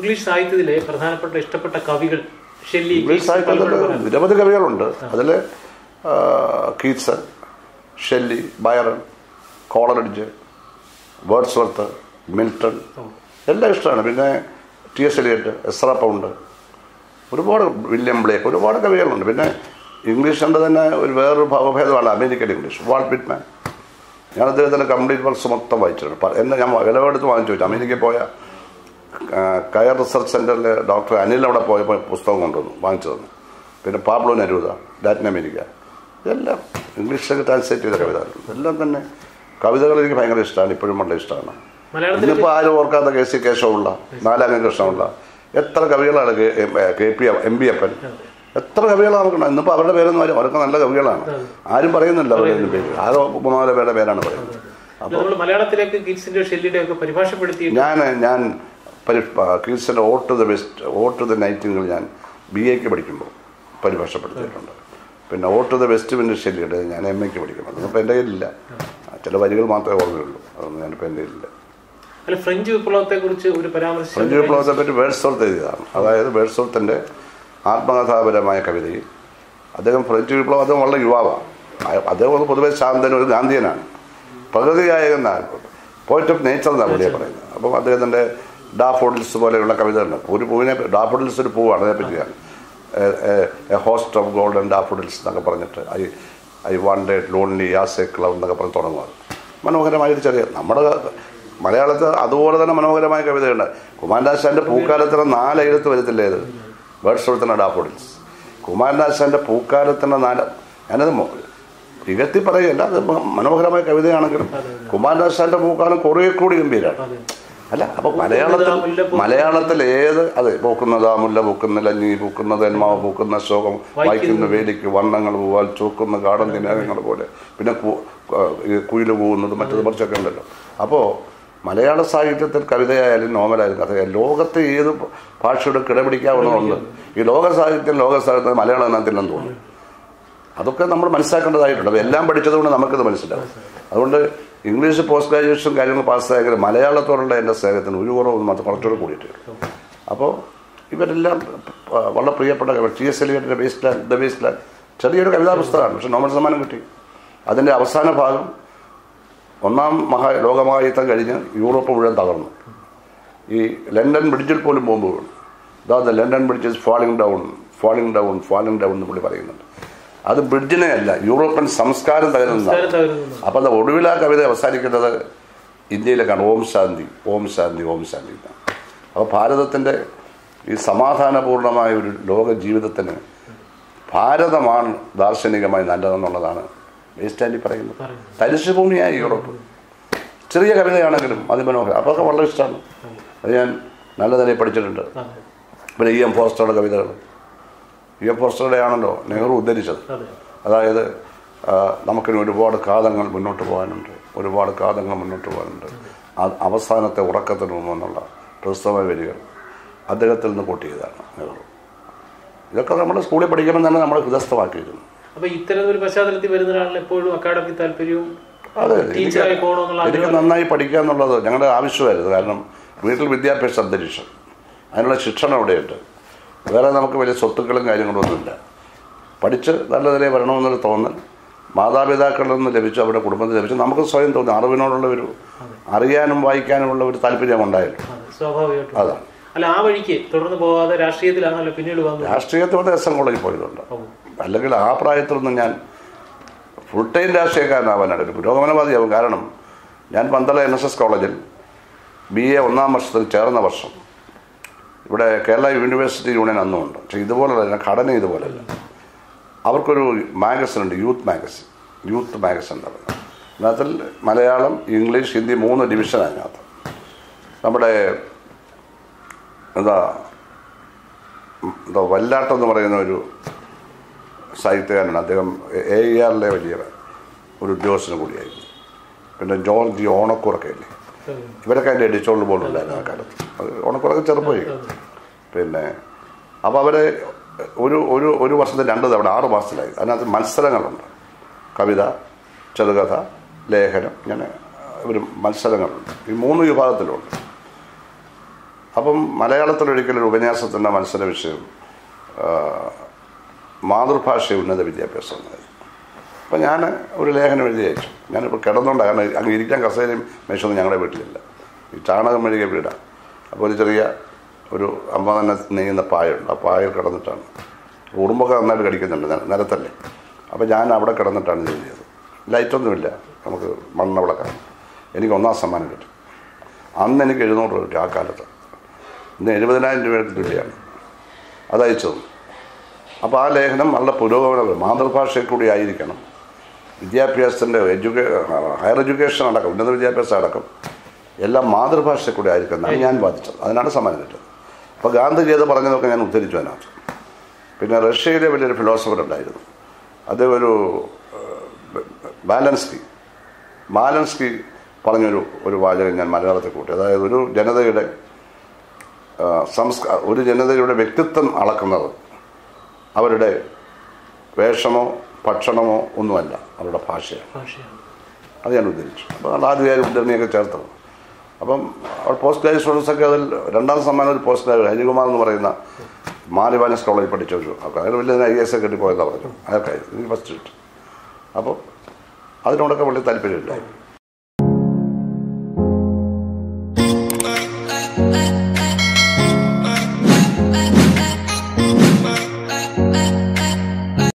English സാഹിത്യത്തിലെ പ്രധാനപ്പെട്ട ഇഷ്ടപ്പെട്ട കവികൾ ഷെല്ലി ഇംഗ്ലീഷ് കീറ്റ്സ്, സാഹിത്യത്തിൽ പലപ്പോഴും പറയാം. നിരവധി കവികളുണ്ട് അതിൽ Keats Shelley Byron Coleridge Wordsworth Milton എല്ലാം ഇഷ്ടമാണ് പിന്നെ T S Eliot Ezra Pound ഒരുപാട് വില്യം ബ്ലേക്ക് ഒരുപാട് കവികളുണ്ട് പിന്നെ ഇംഗ്ലീഷിൻ്റെ തന്നെ ഒരു വേറൊരു ഭാവഭേദമാണ് അമേരിക്കൻ ഇംഗ്ലീഷ് വാൾട്ട് വിറ്റ്മാൻ ഞാൻ അദ്ദേഹത്തിൻ്റെ കംപ്ലീറ്റ് വർക്ക്സ് മൊത്തം വായിച്ചിട്ടുണ്ട് പ- എന്നെ ഞാൻ വിലവെടുത്ത് വാങ്ങിച്ചു വെച്ചു അമേരിക്കയിൽ പോയ ആ, കയർ റിസർച്ച് സെൻറ്ററിൽ ഡോക്ടർ അനിൽ അവിടെ പോയപ്പോൾ പുസ്തകം കൊണ്ടുവന്നു വാങ്ങിച്ചു തന്നു പിന്നെ പാബ്ലോ നെരൂദ ലാറ്റിൻ അമേരിക്ക ഇതെല്ലാം ഇംഗ്ലീഷിലേക്ക് ട്രാൻസ്ലേറ്റ് ചെയ്ത കവിതകൾ എല്ലാം തന്നെ കവിതകൾ എനിക്ക് ഭയങ്കര ഇഷ്ടമാണ് ഇപ്പോഴും വളരെ ഇഷ്ടമാണ് മലയാളത്തിൽ ഇന്നിപ്പോൾ ആരും ഓർക്കാത്ത കെ സി കേശവമുള്ള നാലാംഗ കൃഷ്ണമുള്ള എത്ര കവികളാണ് K- M- A, K P M B Appan എത്ര കവികളാണ് നമുക്കുണ്ട് ഇന്നിപ്പോൾ അവരുടെ പേരൊന്നും ആരും അവരൊക്കെ നല്ല കവികളാണ് ആരും പറയുന്നില്ല അവരുടെ ഒന്നും പേര് ആരോ മൂന്നാല് പേരുടെ പേരാണ് പറയുന്നത് നമ്മൾ മലയാളത്തിലേക്ക് കീറ്റ്സിന്റെ ഷെല്ലിയുടെ ഒക്കെ പരിഭാഷപ്പെടുത്തി ഞാൻ ഞാൻ കീഴ്സിൻ്റെ ode the west ode the nightingale ഞാൻ ബി എക്ക് പഠിക്കുമ്പോൾ പരിഭാഷപ്പെടുത്തിയിട്ടുണ്ട് പിന്നെ ഓട്ട് ദ വെസ്റ്റ് വിൻഡ് ഷെല്ലിയുടെ ഞാൻ എം എക്ക് പഠിക്കണം അതൊന്നും എൻ്റെ കയ്യിലില്ല ചില വരികൾ മാത്രമേ ഓർമ്മയുള്ളൂ അതൊന്നും ഞാനിപ്പോൾ എൻ്റെ കയ്യിലില്ല അല്ല ഫ്രഞ്ച് വിപ്ലവത്തെ കുറിച്ച് ഒരു പരാമർശം ഫ്രഞ്ച് വിപ്ലവത്തെ പറ്റി വേഴ്സോർത്ത് എഴുതിയതാണ് അതായത് വേഴ്സോർത്തിൻ്റെ ആത്മകഥാപരമായ കവിതയിൽ അദ്ദേഹം ഫ്രഞ്ച് വിപ്ലവം അദ്ദേഹം വളരെ യുവാവാണ് അയ- അദ്ദേഹം ഒന്ന് പൊതുവെ ശാന്തനും ഒരു ഗാന്ധിയനാണ് പ്രകൃതിയായ പോയിന്റ് ഓഫ് നേച്ചർ എന്നാണ് പുള്ളിയെ പറയുന്നത് അപ്പം അദ്ദേഹത്തിൻ്റെ ഡാഫോഡിൽസ് പോലെയുള്ള കവിതകളുണ്ട് ഒരു പൂവിനെ ഡാഫോഡിൽസ് ഒരു പൂവാണ് അതേ പറ്റിയാണ് a host of golden daffodils എന്നൊക്കെ പറഞ്ഞിട്ട് I I wandered lonely as a cloud എന്നൊക്കെ പറഞ്ഞ് തുടങ്ങുന്നത് മനോഹരമായൊരു ചെറിയ നമ്മുടെ മലയാളത്തിൽ അതുപോലെ തന്നെ മനോഹരമായ കവിതയുണ്ട് കുമാരനാശാന്റെ പൂക്കാലത്തിന് നാല് എഴുത്ത് വരത്തില്ലേ ഇത് വേർഡ്സ് ഡാഫോഡിൽസ് കുമാരനാശാന്റെ പൂക്കാലത്തിന്റെ നാല് ഞാനത് മൊ- ഇകത്തി പറയല്ല അത് മ- മനോഹരമായ കവിതയാണെങ്കിലും കുമാരനാശാന്റെ പൂക്കാലം കുറേ കൂടി ഗംഭീരമാണ് അതെ. അല്ല അപ്പൊ മലയാളത്തിൽ മുല്ല പൂക്കുന്ന- മലയാളത്തിൽ ഏത് അതെ പൂക്കുന്നതാ മുല്ല പൂക്കുന്നില്ല നീ പൂക്കുന്നത് എന്മാവ് പൂക്കുന്ന ശോകം വായിക്കുന്ന വേലിക്ക് വർണ്ണങ്ങൾ പൂവാൽ ചൂക്കുന്ന കാടൻ ദിനങ്ങൾ പോലെ പിന്നെ കു- ക- ഈ കുയില് പോകുന്നത് മറ്റത് മറിച്ചൊക്കെ ഉണ്ടല്ലോ അപ്പോൾ മലയാള സാഹിത്യത്തിൽ കവിതയായാലും നോവലായാലും കഥയായാലും ലോകത്തെ ഏത് ഭാഷയുടെ കിടപിടിക്കാവുന്നതുണ്ട് ഈ ലോക സാഹിത്യം ലോക സാഹിത്യം മലയാളം അതിനകത്തില്ലെന്ന് തോന്നുന്നു അതൊക്കെ നമ്മൾ മനസ്സിലാക്കേണ്ടതായിട്ടുണ്ട് അപ്പോൾ എല്ലാം പഠിച്ചതുകൊണ്ട് നമുക്കിത് മനസ്സിലാവും അതുകൊണ്ട് ഇംഗ്ലീഷ് പോസ്റ്റ് ഗ്രാജുവേഷൻ കാര്യങ്ങൾ പാസ്സായെങ്കിൽ മലയാളത്തോടുള്ള എൻ്റെ സ്നേഹത്തിന് ഒരു കുറവും മാത്രം കുറച്ചുകൂടെ കൂടിയിട്ട് വരും അപ്പോൾ ഇവരെല്ലാം ആ, വളരെ പ്രിയപ്പെട്ട കവി ടി എസ് എലിയറ്റിൻ്റെ waste land the waste land ചെറിയൊരു കവിതാ പുസ്തകമാണ് പക്ഷെ നോബൽ സമ്മാനം കിട്ടി അതിൻ്റെ അവസാന ഭാഗം ഒന്നാം മഹാ ലോകമഹായുദ്ധം കഴിഞ്ഞ് യൂറോപ്പ് മുഴുവൻ തകർന്നു ഈ ലണ്ടൻ ബ്രിഡ്ജിൽ പോലും ബോംബ് വീണു ഇതാ the London Bridge is falling down falling down falling down എന്ന് പുള്ളി പറയുന്നുണ്ട് അത് ബ്രിഡ്ജിനെ അല്ല യൂറോപ്യൻ സംസ്കാരം തകരുന്നതാണ് സംസ്കാരം തകരുന്നു. അപ്പം അത് ഒടുവിൽ ആ കവിത അവസാനിക്കുന്നത് ഇന്ത്യയിലേക്കാണ് ഓം ശാന്തി ഓം ശാന്തി ഓം ശാന്തി എന്നാണ് അപ്പോൾ ഭാരതത്തിൻ്റെ ഈ സമാധാനപൂർണമായ ഒരു ലോക ജീവിതത്തിന് ഭാരതമാണ് ദാർശനികമായി നല്ലതെന്നുള്ളതാണ് വേസ്റ്റാൻഡി പറയുന്നത് പറയുന്നത്. തരിശു ഭൂമിയായി യൂറോപ്പ് ചെറിയ കവിതയാണെങ്കിലും അതിമനോഹരം അതൊക്കെ വളരെ ഇഷ്ടമാണ് അത് ഞാൻ നല്ല നിലയിൽ പഠിച്ചിട്ടുണ്ട് അതെ പിന്നെ ഇ എം ഫോസ്റ്ററുടെ കവിതകൾ ഇ എം ഫോസ്റ്ററുടെ ആണല്ലോ നെഹ്റു ഉദ്ധരിച്ചത് അതെ അതായത് ആ, നമുക്കിനി ഒരുപാട് കാലങ്ങൾ മുന്നോട്ട് പോകാനുണ്ട് ഒരുപാട് കാലങ്ങൾ മുന്നോട്ട് പോകാനുണ്ട് ആ അവസാനത്തെ ഉറക്കത്തിന് മുമ്പെന്നുള്ള പ്രസ്തവ വരികൾ അദ്ദേഹത്തിൽ നിന്ന് കോട്ട് ചെയ്തതാണ് നെഹ്റു ഇതൊക്കെ നമ്മൾ സ്കൂളിൽ പഠിക്കുമ്പോൾ തന്നെ നമ്മൾ ഹൃദയസ്ഥമാക്കിയിരുന്നു അപ്പൊ ഇത്തരം ഒരു പശ്ചാത്തലത്തിൽ വരുന്ന ഒരാളിന് എപ്പോഴും അക്കാഡമി താല്പര്യവും അതെ ടീച്ചറായി എനിക്ക് പോകണമെന്നുള്ള എനിക്ക് ആഗ്രഹം നന്നായി പഠിക്കുക എന്നുള്ളത് ഞങ്ങളുടെ ആവശ്യമായിരുന്നു കാരണം വീട്ടിൽ വിദ്യാഭ്യാസ അന്തരീക്ഷം അതിനുള്ള ശിക്ഷണം ഇവിടെയുണ്ട് വേറെ നമുക്ക് വലിയ സ്വത്തുക്കളും കാര്യങ്ങളും ഒന്നുമില്ല പഠിച്ച് നല്ല നിലയിൽ വരണമെന്നൊരു തോന്നൽ മാതാപിതാക്കളിൽ നിന്ന് ലഭിച്ചു അവരുടെ കുടുംബത്തിൽ ലഭിച്ചു നമുക്ക് സ്വയം തോന്നി അറിവിനോടുള്ള ഒരു അറിയാനും വായിക്കാനുമുള്ള ഒരു താല്പര്യം ഉണ്ടായല്ലോ അതെ, സ്വാഭാവികമായിട്ടും അതാണ് അല്ല ആ വഴിക്ക് തുടർന്ന് പോകാതെ രാഷ്ട്രീയത്തിലാണല്ലോ പിന്നീട് വന്നത് രാഷ്ട്രീയത്തോടെ എസ് എൻ കോളേജിൽ പോയതുണ്ട് ഓ, അല്ലെങ്കിൽ ആ പ്രായത്തിലൊന്നും ഞാൻ ഫുൾ ടൈം രാഷ്ട്രീയക്കാരനാവാനാണ് ഒരു പുരോഗമനവാദിയാവും കാരണം ഞാൻ പന്തള എൻ എസ് എസ് കോളേജിൽ ബി എ ഒന്നാം വർഷത്തിൽ ചേർന്ന വർഷം ഇവിടെ കേരള യൂണിവേഴ്സിറ്റി യൂണിയൻ അന്നുമുണ്ട് പക്ഷേ ഇതുപോലല്ല ഘടന ഇതുപോലല്ല അവർക്കൊരു മാഗസിൻ ഉണ്ട് യൂത്ത് മാഗസിൻ യൂത്ത് മാഗസിൻ എന്ന് പറയുന്നത് അതിനകത്തിൽ മലയാളം ഇംഗ്ലീഷ് ഹിന്ദി മൂന്ന് ഡിവിഷനാണ് അതിനകത്ത് നമ്മുടെ എന്താ എന്താ വല്ലാട്ടം എന്ന് പറയുന്ന ഒരു സാഹിത്യകാരനാണ് അദ്ദേഹം എ ആറിലെ വലിയ ഒരു ഉദ്യോഗസ്ഥനും കൂടിയായിരുന്നു പിന്നെ ജോർജ് ഓണക്കുറൊക്കെ ഇല്ലേ അതെ. ഇവരൊക്കെ അതിൻ്റെ എഡിച്ചോളിൽ പോലും ഉണ്ടായിരുന്നു ആ കാലത്ത് അത് ഓണക്കുറൊക്കെ ചെറുപ്പമായി പിന്നെ അപ്പോൾ അവരെ ഒരു ഒരു ഒരു വർഷത്തിൽ രണ്ട് തവണ ആറ് മാസത്തിലായി അതിനകത്ത് മത്സരങ്ങളുണ്ട് കവിത ചെറുകഥ ലേഖനം ഇങ്ങനെ ഒരു മത്സരങ്ങളുണ്ട് ഈ മൂന്ന് വിഭാഗത്തിലുണ്ട് അപ്പം മലയാളത്തിലൊരിക്കലും ഒരു ഉപന്യാസത്തിൻ്റെ മത്സര വിഷയം ആ, മാതൃഭാഷ ഉന്നത വിദ്യാഭ്യാസം എന്നായിരുന്നു അപ്പം ഞാൻ ഒരു ലേഖനം എഴുതി അയച്ചു ഞാനിപ്പോൾ കിടന്നുകൊണ്ടാണ് കാരണം അങ്ങ് ഇരിക്കാൻ കസേരയും മേശൊന്നും ഞങ്ങളുടെ വീട്ടിലില്ല ഈ ചാണകം മെഴുകിയ വീടാണ് അപ്പോൾ ഒരു ചെറിയ ഒരു അമ്മ തന്നെ നെയ്യുന്ന പായുണ്ട് ആ പായൽ കിടന്നിട്ടാണ് ഉറുമ്പൊക്കെ നന്നായിട്ട് കടിക്കുന്നുണ്ട് നെ- നിലത്തല്ലേ അപ്പോൾ ഞാൻ അവിടെ കിടന്നിട്ടാണ് ഇത് എഴുതിയത് ലൈറ്റൊന്നുമില്ല നമുക്ക് മണ്ണ വിളക്കാണ് എനിക്ക് ഒന്നാം സമ്മാനം കിട്ടി അന്ന് എനിക്ക് എഴുന്നൂറ് രൂപ കിട്ടി ആ കാലത്ത് ഇന്ന് എഴുപതിനായിരം രൂപയ്ക്ക് തുല്യമാണ് അത് അയച്ചു തന്നു അപ്പോൾ ആ ലേഖനം നല്ല പുരോഗമനം മാതൃഭാഷയിൽ കൂടി ആയിരിക്കണം വിദ്യാഭ്യാസത്തിൻ്റെ എഡ്യൂക്കേ ഹയർ എഡ്യൂക്കേഷൻ അടക്കം ഉന്നത വിദ്യാഭ്യാസം അടക്കം എല്ലാം മാതൃഭാഷയിൽ കൂടി ആയിരിക്കും എന്നാണ് ഞാൻ ബാധിച്ചത് അതിനാണ് സമ്മാനം കിട്ടിയത് അപ്പോൾ ഗാന്ധിജി അത് പറഞ്ഞതൊക്കെ ഞാൻ ഉദ്ധരിച്ചു അതിനകത്ത് പിന്നെ റഷ്യയിലെ വലിയൊരു ഫിലോസഫർ ഉണ്ടായിരുന്നു അദ്ദേഹം ഒരു ഏഹ്, ബാലൻസ്കി ബാലൻസ്കി പറഞ്ഞൊരു ഒരു വാചകം ഞാൻ മലയാളത്തിൽ കൂട്ടി അതായത് ഒരു ജനതയുടെ ആ, സംസ്കാ ഒരു ജനതയുടെ വ്യക്തിത്വം അളക്കുന്നത് അവരുടെ വേഷമോ ഭക്ഷണമോ ഒന്നുമല്ല അവരുടെ ഭാഷയാണ് ഭാഷയാണ് അത് ഞാൻ ഉദ്ധരിച്ചു അപ്പോൾ അത് ആദ്യമായി ഉദ്ധരണിയൊക്കെ ചേർത്തത് അപ്പം അവിടെ പോസ്റ്റ് ഗ്രാജുവേറ്റ് സ്റ്റുഡൻസൊക്കെ അതിൽ രണ്ടാം സമ്മാനം ഒരു പോസ്റ്റ് ഗ്രാജുവേറ്റ് ഹരികുമാർ എന്ന് പറയുന്ന മാലിവാനസ് കോളേജിൽ പഠിച്ച ഒരു ആൾക്കാർ അയാൾ വലിയ ഐ എസ് ഒക്കെ കിട്ടി പോയതാണ് പറഞ്ഞു അയാൾക്കായിരുന്നു എനിക്ക് ഫസ്റ്റ് കിട്ടി അപ്പോൾ അതിനോടൊക്കെ വലിയ താല്പര്യമില്ലായിരുന്നു